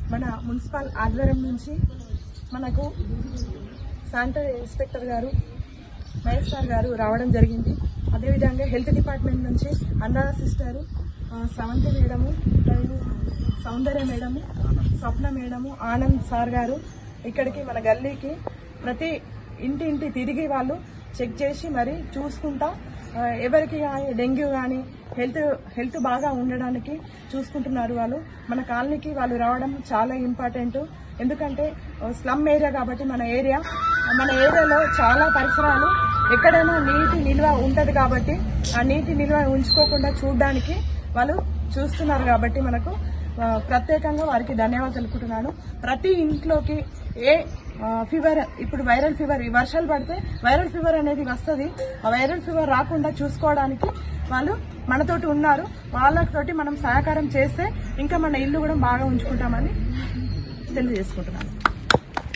మన మున్సిపల్ ఆధ్వర్యం నుంచి మనకు శానిటరీ ఇన్స్పెక్టర్ గారు మహేష్ సార్ గారు రావడం జరిగింది అదేవిధంగా హెల్త్ డిపార్ట్మెంట్ నుంచి అనురాధ సిస్టరు ఆ, స్రవంతి మేడము మరియు Soundarya madam Swapna madam Anand sir గారు ఇక్కడికి మన గల్లీకి ప్రతి ఇంటి ఇంటి తిరిగి వాళ్ళు చెక్ చేసి మరి చూసుకుంటా ఆ, ఎవరికి కానీ డెంగ్యూ కానీ హెల్త్ హెల్త్ బాగా ఉండడానికి చూసుకుంటున్నారు వాళ్ళు మన కాలనీకి వాళ్ళు రావడం చాలా ఇంపార్టెంట్ ఎందుకంటే స్లమ్ ఏరియా కాబట్టి మన ఏరియా మన ఏరియాలో చాలా పరిసరాలు ఎక్కడైనా నీటి నిల్వ ఉంటది కాబట్టి ఆ నీటి నిల్వ ఉంచుకోకుండా చూడడానికి వాళ్ళు చూస్తున్నారు కాబట్టి మనకు ఆ, ప్రత్యేకంగా వారికి ధన్యవాదాలు తెలుపుతున్నాను ప్రతి ఇంట్లోకి ఏ ఆ, ఫీవర్ ఇప్పుడు వైరల్ ఫీవర్ ఈ వర్షాలు పడితే వైరల్ ఫీవర్ అనేది వస్తుంది ఆ వైరల్ ఫీవర్ రాకుండా చూసుకోవడానికి వాళ్ళు మనతోటి ఉన్నారు వాళ్ళతోటి మనం సహకారం చేస్తే ఇంకా మన ఇల్లు కూడా బాగా ఉంచుకుంటామని తెలియజేసుకుంటున్నాను